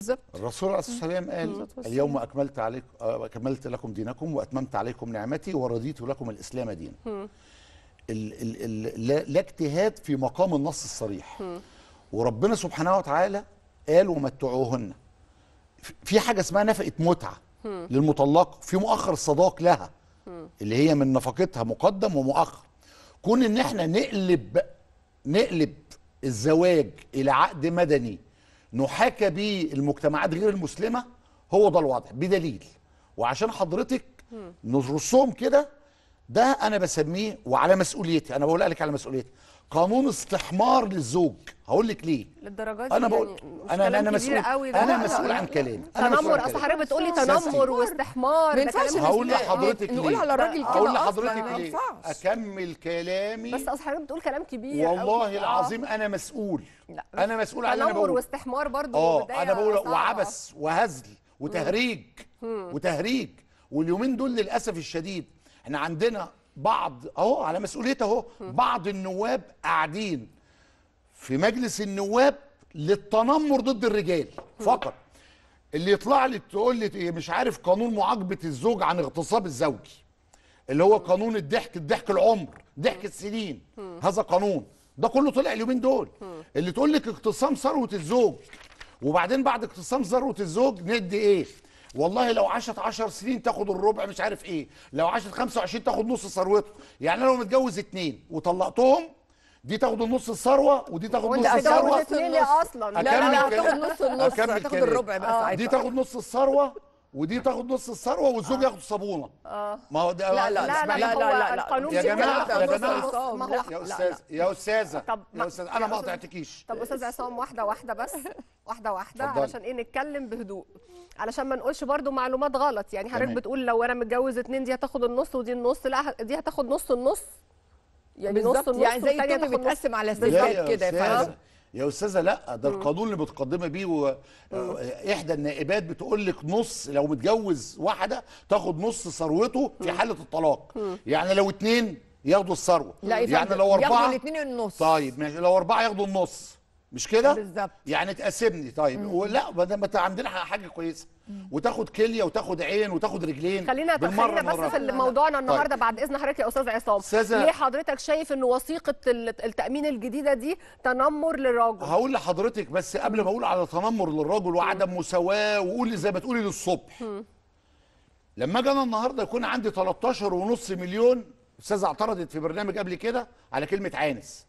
بالظبط الرسول عليه الصلاه والسلام قال اليوم اكملت عليكم اكملت لكم دينكم واتممت عليكم نعمتي ورضيت لكم الاسلام دينا ال ال ال لا, لا اجتهاد في مقام النص الصريح وربنا سبحانه وتعالى قال ومتعوهن في حاجه اسمها نفقه متعه للمطلقه في مؤخر الصداق لها اللي هي من نفقتها مقدم ومؤخر كون ان احنا نقلب نقلب الزواج الى عقد مدني نحاكى به المجتمعات غير المسلمه هو ده الوضع بدليل وعشان حضرتك نرصهم كده ده انا بسميه وعلى مسؤوليتي انا بقول لك على مسؤوليتي قانون استحمار للزوج هقول لك ليه للدرجه دي انا بقول يعني مش انا كلام انا كبير مسؤول قوي ده. انا لا، مسؤول لا. عن كلامي انا مسؤول تنمر عن اصل كلامي حضرتك بتقولي أساسي. تنمر واستحمار ما ده ينفعش كلام هقول مش- لحضرتك نقول ليه على الراجل كده هقول أصلاً، لحضرتك ما ليه ينفعش. اكمل كلامي بس اصل حضرتك بتقول كلام كبير قوي. والله آه. العظيم انا مسؤول لا، انا مسؤول عن اللي انا تنمر بقوله واستحمار برضه اه بداية انا بقول صعبة. وعبث وهزل وتهريج وتهريج واليومين دول للاسف الشديد احنا عندنا بعض اهو على مسؤوليته اهو بعض النواب قاعدين في مجلس النواب للتنمر ضد الرجال فقط اللي يطلع لي تقول لي إيه مش عارف قانون معاقبه الزوج عن اغتصاب الزوجي اللي هو قانون الضحك الضحك العمر ضحك السنين هذا قانون ده كله طلع اليومين دول اللي تقول لك اقتسام ثروه الزوج وبعدين بعد اقتسام ثروه الزوج ندي ايه والله لو عاشت 10 سنين تاخد الربع مش عارف ايه لو عاشت 25 تاخد نص ثروته يعني انا لو متجوز اتنين وطلقتهم دي تاخد النص الثروه ودي تاخد وانت نص هتاخد الثروه اتنين ليه اصلا لا لا أكمل لا كلام. هتاخد نص النص أكمل هتاخد كلام. الربع بس آه. ساعتها دي تاخد نص الثروه ودي تاخد نص الثروه والزوج ياخد صابونه ما هو ده لا، لا، لا اسمعي. لا لا، هو لا، لا. القانون يا بيقول جماعه كده يا نص جماعه نص. ما هو يا استاذ يا استاذه طب يا ما- استاذ يا انا ما أستاذ- قطعتكيش طب استاذ عصام واحده واحده بس واحده واحده اتفضلي. علشان ايه نتكلم بهدوء علشان ما نقولش برضو معلومات غلط يعني حضرتك تمام. بتقول لو انا متجوز اتنين دي هتاخد النص ودي النص لا دي هتاخد نص النص يعني نص بالظبط النص يعني زي والتانية التاني تاخد نص. بيتقسم على لا ستات يا كده استاذه فاهم يا استاذه لا ده القانون اللي بتقدمي بيه و... آه، احدى النائبات بتقول لك نص لو متجوز واحده تاخد نص ثروته في حاله الطلاق يعني لو اتنين ياخدوا الثروه لا يا يعني فندم، لو ياخدوا اربعه الاثنين النص طيب ماشي لو اربعه ياخدوا النص مش كده بالظبط. يعني تقسمني طيب ولا ما دام انت عندنا حاجه كويسه وتاخد كليه وتاخد عين وتاخد رجلين خلينا بالمرة خلينا بس مرة. في موضوعنا النهارده طيب. بعد اذن حضرتك يا استاذ عصام أستاذة- ليه حضرتك شايف ان وثيقه ال- التامين الجديده دي تنمر للراجل هقول لحضرتك بس قبل ما اقول على تنمر للرجل وعدم مساواه وقولي زي ما تقولي للصبح لما اجي انا النهارده يكون عندي 13 ونص مليون استاذه اعترضت في برنامج قبل كده على كلمه عانس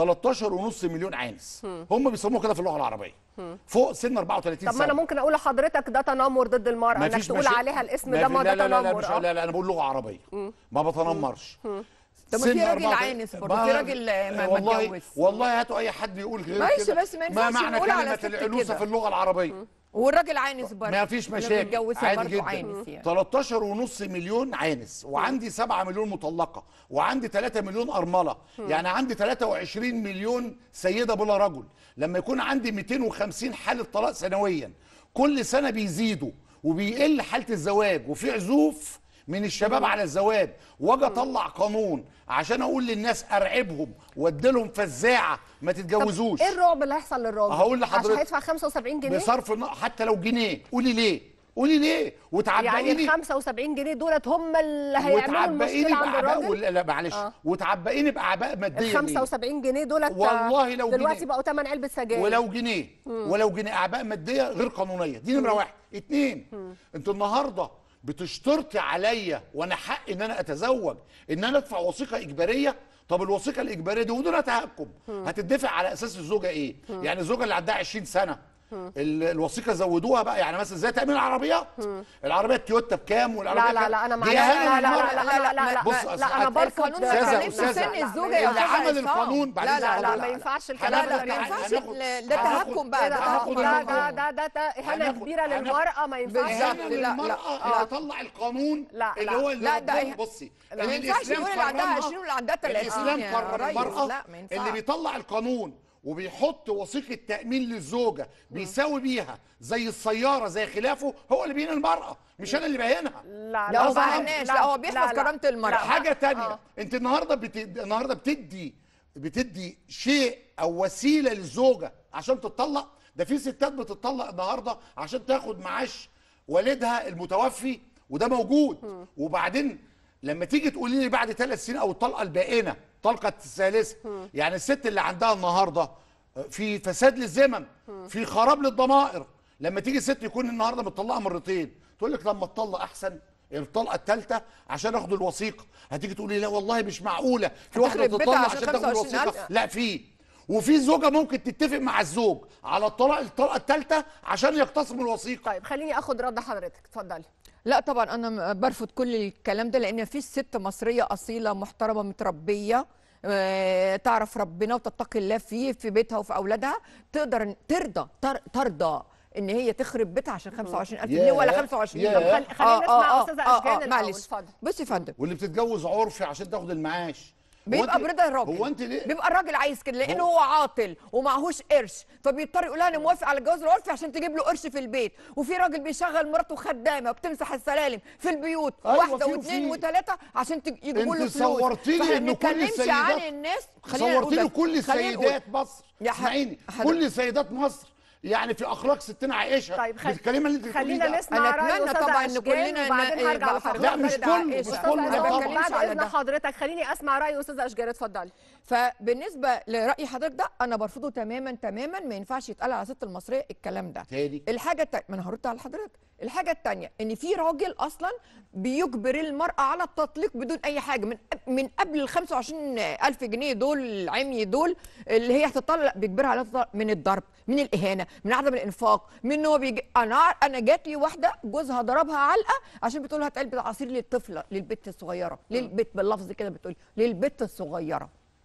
13 ونص مليون عانس هم بيسموه كده في اللغه العربيه فوق سن 34 طب سنه ما انا ممكن اقول لحضرتك ده تنمر ضد المراه انك مفيش تقول مشا- عليها الاسم ما ده في- ما لا ده لا لا لا تنمر مش آه. لا لا انا بقول لغه عربيه ما بتنمرش طب ما سن في راجل 34 عانس برضه، ما- في راجل ما- ما والله اتجوز. والله هاتوا اي حد يقول غير ماشي، كده بس ما ما ينفعش معنى نقول على كلمه ست العنوسه كده. في اللغه العربيه والراجل عانس برضه ما فيش اللي مشاكل متجوزها عادي برضه جدا عانس يعني 13 ونص مليون عانس وعندي 7 مليون مطلقه وعندي 3 مليون ارمله يعني عندي 23 مليون سيده بلا رجل لما يكون عندي 250 حاله طلاق سنويا كل سنه بيزيدوا وبيقل حاله الزواج وفي عزوف من الشباب على الزواج واجي اطلع قانون عشان اقول للناس ارعبهم واديلهم فزاعه ما تتجوزوش ايه الرعب اللي هيحصل للراجل هقول لحضرتك. عشان هيدفع 75 جنيه بصرف الن- حتى لو جنيه قولي ليه قولي ليه وتعبقي يعني لي ال 75 جنيه دولت هم اللي هيعملوا وتعبقيني المشكله عند باعباء الراجل ولا لا معلش آه. وتعبقيني باعباء ال ماديه ليه؟ 75 جنيه دولت والله لو دلوقتي جنيه. بقوا ثمن علبه سجاير ولو جنيه ولو جنيه اعباء ماديه غير قانونيه دي نمره واحد اتنين انت النهارده بتشترطي عليا وانا حق ان انا اتزوج ان انا ادفع وثيقه اجباريه طب الوثيقه الاجباريه دي ودون تهكم هتدفع على اساس الزوجه ايه يعني الزوجه اللي عندها 20 سنه ال- الوثيقه زودوها بقى يعني مثلا زي تامين العربيات العربيه التويوتا بكام والعربيه لا لا بكام؟ لا انا دي معلش أهم لا لا مرة. لا لا لا لا بص لا, أصل لا انا هت- برفض القانون أستاذة- ما كانش أستاذة. سن الزوجه اللي يا أستاذ عمل عصام. القانون بعد لا إذن لا لا لا ما حضرتك. ينفعش لا الكلام لا ده ما ينفعش هناخد- ال- ده هناخد- تهكم بقى ده ده هناخد تهكم ده القانون. ده ده ده اهانه هناخد- كبيره هناخد- للمراه ما ينفعش بالظبط. اهانه لا، لا. للمراه آه. اللي طلع القانون لا، اللي لا. هو اللي لا، ده ربنا- إه- بصي ما اللي ينفعش الإسلام نقول اللي عندها كرمها- 20 واللي عندها 30 الاسلام يا كرم ريس. المراه لا ما ينفعش اللي بيطلع القانون وبيحط وثيقه تامين للزوجه بيساوي بيها زي السياره زي خلافه هو اللي بيهين المراه مش انا اللي بهينها لا لا هو أصلاً- ما هناش لا هو بيحفظ كرامه المراه حاجه تانية آه. انت النهارده بت... النهارده بتدي بتدي شيء او وسيله للزوجه عشان تتطلق ده في ستات بتطلق النهارده عشان تاخد معاش والدها المتوفي وده موجود وبعدين لما تيجي تقولي لي بعد ثلاث سنين او الطلقه البائنه الطلقه الثالثه يعني الست اللي عندها النهارده في فساد للزمن في خراب للضمائر لما تيجي ست يكون النهارده متطلقه مرتين تقول لك لما اتطلق احسن الطلقه الثالثه عشان اخد الوثيقه هتيجي تقولي لا والله مش معقوله في واحده هتخرب تطلق بيتها عشان عشان تاخد 25,000. الوثيقه لا في وفي زوجه ممكن تتفق مع الزوج على الطلاق الطلقه الثالثه عشان يقتسموا الوثيقه طيب خليني اخد رد حضرتك اتفضلي لا طبعا انا م- برفض كل الكلام ده لان في ست مصريه اصيله محترمه متربيه آه، تعرف ربنا وتتقي الله فيه في بيتها وفي اولادها تقدر إن- ترضى تر- ترضى ان هي تخرب بيتها عشان 25000 جنيه ياه، ولا 25 ياه. طب جنيه خل- خلينا نسمع استاذه اشجان الاول معلش اتفضل بصي يا فندم واللي بتتجوز عرفي عشان تاخد المعاش هو بيبقى أنت- برضا الراجل هو انت ليه بيبقى الراجل عايز كده لانه هو- هو عاطل ومعهوش قرش فبيضطر يقول لها انا موافق على الجواز العرفي عشان تجيب له قرش في البيت وفي راجل بيشغل مراته خدامه وبتمسح السلالم في البيوت أيوة، واحده في- واثنين في. وثلاثه عشان تج- يجيبوا له انت فلوس صورتي لي فاحنا ان كل بنتكلمش عن السيدات الناس خلينا نقول صورتي لي بس. كل خلينا نقول. سيدات مصر يا ح- اسمعيني حضرتك. كل سيدات مصر يعني في اخلاق ستنا عائشه طيب خل... بالكلمه اللي انت بتقوليه خلينا ده. نسمع أنا راي أتمنى استاذه طبعاً إن أشجان كلنا ن- وبعدين إيه، هرجع بقى لحضرتك لا، مش ده كله، عائشة. مش استاذ كله، أنا لا عصام طبعاً. بتكلمش بعد على اذن ده. حضرتك خليني اسمع راي استاذه اشجان اتفضلي فبالنسبه لراي حضرتك ده انا برفضه تماما تماما ما ينفعش يتقال على الست المصريه الكلام ده تاني الحاجه التانية ما انا هرد على حضرتك الحاجه التانية ان في راجل اصلا بيجبر المراه على التطليق بدون اي حاجه من من قبل ال 25000 جنيه دول العمي دول اللي هي هتطلق لا بيجبرها على التطلق من الضرب من الاهانه من عدم الانفاق من ان هو بيجي انا انا جات لي واحده جوزها ضربها علقه عشان بتقول هات علبه عصير للطفله للبت الصغيره للبت باللفظ كده بتقول للبت الصغيره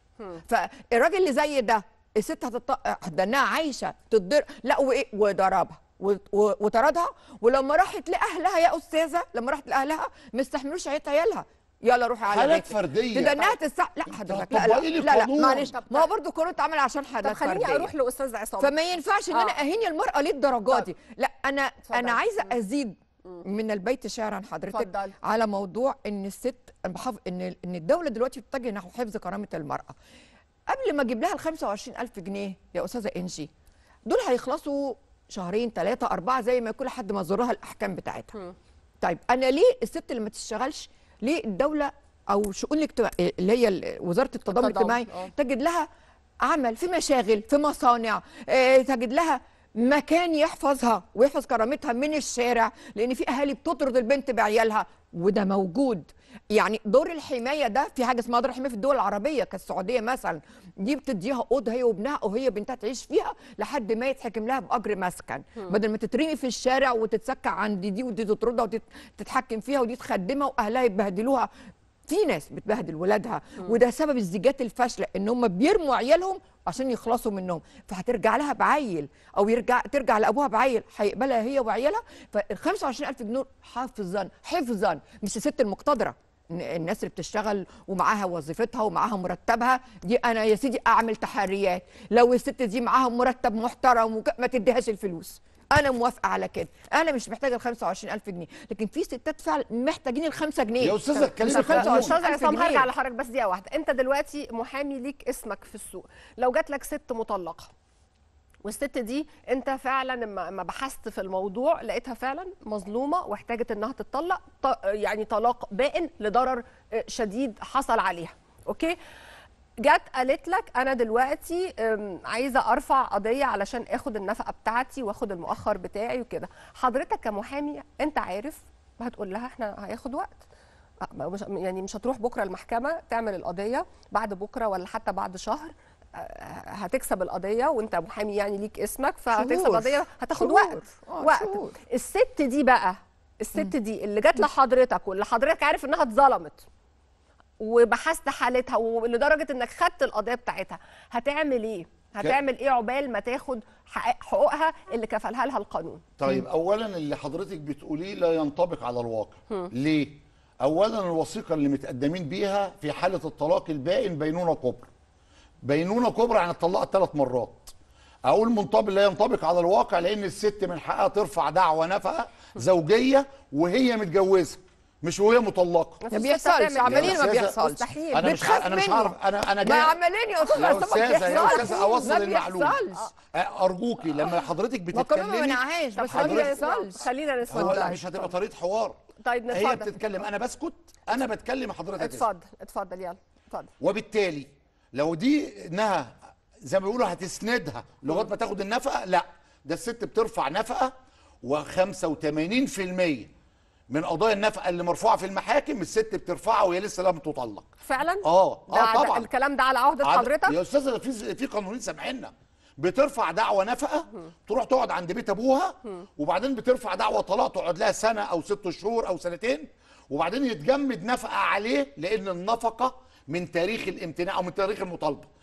فالراجل اللي زي ده الست هتط... ده انها عايشه تتضرب لا وايه وضربها و- و- وطردها ولما راحت لاهلها يا استاذه لما راحت لاهلها ما استحملوش عيط عيالها يلا روحي على حالات بيتك. فردية. ده انها تستع... لا حضرتك لا لا طبقي لي لا, لا قانون. معلش طب- ما هو برضه القانون اتعمل عشان طب حالات خليني فرديه اروح لاستاذ عصام فما ينفعش ان انا آه. اهين المراه للدرجه طب. دي لا انا اتفضل. انا عايزه ازيد من البيت شعرا حضرتك اتفضل. على موضوع ان الست بحف... ان ان الدوله دلوقتي بتتجه نحو حفظ كرامه المراه قبل ما اجيب لها ال 25000 جنيه يا استاذه انجي دول هيخلصوا شهرين ثلاثه اربعه زي ما كل حد ما زورها الاحكام بتاعتها طيب انا ليه الست اللي ما تشتغلش ليه الدوله او شؤون الاجتماع اللي هي ال- وزاره التضامن التضامن، الاجتماعي آه. تجد لها عمل في مشاغل في مصانع آه، تجد لها مكان يحفظها ويحفظ كرامتها من الشارع لان في اهالي بتطرد البنت بعيالها وده موجود يعني دور الحمايه ده في حاجه اسمها دور الحمايه في الدول العربيه كالسعوديه مثلا دي بتديها اوضه هي وابنها او هي بنتها تعيش فيها لحد ما يتحكم لها باجر مسكن بدل ما تترمي في الشارع وتتسكع عند دي ودي تطردها وتتحكم فيها ودي تخدمها واهلها يبهدلوها في ناس بتبهدل ولادها وده سبب الزيجات الفاشله ان هم بيرموا عيالهم عشان يخلصوا منهم فهترجع لها بعيل او يرجع ترجع لابوها بعيل هيقبلها هي وعيالها فال 25000 جنيه حافظا حفظا مش الست المقتدره ن- الناس اللي بتشتغل ومعاها وظيفتها ومعاها مرتبها دي انا يا سيدي اعمل تحريات لو الست دي معاها مرتب محترم وك- ما تديهاش الفلوس انا موافقه على كده انا مش محتاجه ال 25000 جنيه لكن في ستات فعلا محتاجين ال 5 جنيه يا أستاذة اتكلمي مش في ال قانون. 25 استاذ ألف عصام جنيه. هرجع لحضرتك بس دقيقه واحده انت دلوقتي محامي ليك اسمك في السوق لو جات لك ست مطلقه والست دي انت فعلا لما لما بحثت في الموضوع لقيتها فعلا مظلومه واحتاجت انها تتطلق ط- يعني طلاق بائن لضرر آه، شديد حصل عليها اوكي جت قالت لك انا دلوقتي أم، عايزه ارفع قضيه علشان اخد النفقه بتاعتي واخد المؤخر بتاعي وكده حضرتك كمحامي انت عارف هتقول لها احنا هياخد وقت أه، مش يعني مش هتروح بكره المحكمه تعمل القضيه بعد بكره ولا حتى بعد شهر أه، هتكسب القضيه وانت محامي يعني ليك اسمك فهتكسب شهور. القضيه هتاخد شهور. وقت آه، وقت شهور. الست دي بقى الست دي اللي جت لحضرتك واللي حضرتك عارف انها اتظلمت وبحثت حالتها ولدرجه انك خدت القضيه بتاعتها هتعمل ايه هتعمل ايه عقبال ما تاخد حق- حقوقها اللي كفلها لها القانون طيب اولا اللي حضرتك بتقوليه لا ينطبق على الواقع ليه اولا الوثيقه اللي متقدمين بيها في حاله الطلاق البائن بينونه كبرى بينونه كبرى يعني اتطلقت ثلاث مرات اقول منطبق لا ينطبق على الواقع لان الست من حقها ترفع دعوى نفقه زوجيه وهي متجوزه مش وهي مطلقه مفيش ما ست بيحصلش هتعمل عمليا كده. ما يا أستاذة، بيحصلش مستحيل. انا مش بتخاف انا مش منه. عارف انا انا ما جاي عمليا يا استاذ يا عصام ما استاذه يا بيحصلش. استاذه اوصل ما المعلومه بيحصلش أه، ارجوكي لما حضرتك ما كنا ما بتتكلمي منعهاش طب بس ما خلينا نسمع بيحصلش خلينا نسمع هو لا طيب. مش هتبقى طريقه حوار طيب هي نتفضل بتتكلم انا بسكت انا بتكلم حضرتك اسمع. اتفضل اتفضل يلا اتفضل وبالتالي لو دي انها زي ما بيقولوا هتسندها لغايه ما تاخد النفقه لا ده الست بترفع نفقه و85% من قضايا النفقه اللي مرفوعه في المحاكم الست بترفعها وهي لسه لم تطلق فعلا اه ده اه ده طبعا الكلام ده على عهده عد- حضرتك يا استاذه ده في في قانونين سامحيننا بترفع دعوى نفقه تروح تقعد عند بيت ابوها وبعدين بترفع دعوى طلاق تقعد لها سنه او ست شهور او سنتين وبعدين يتجمد نفقه عليه لان النفقه من تاريخ الامتناع او من تاريخ المطالبه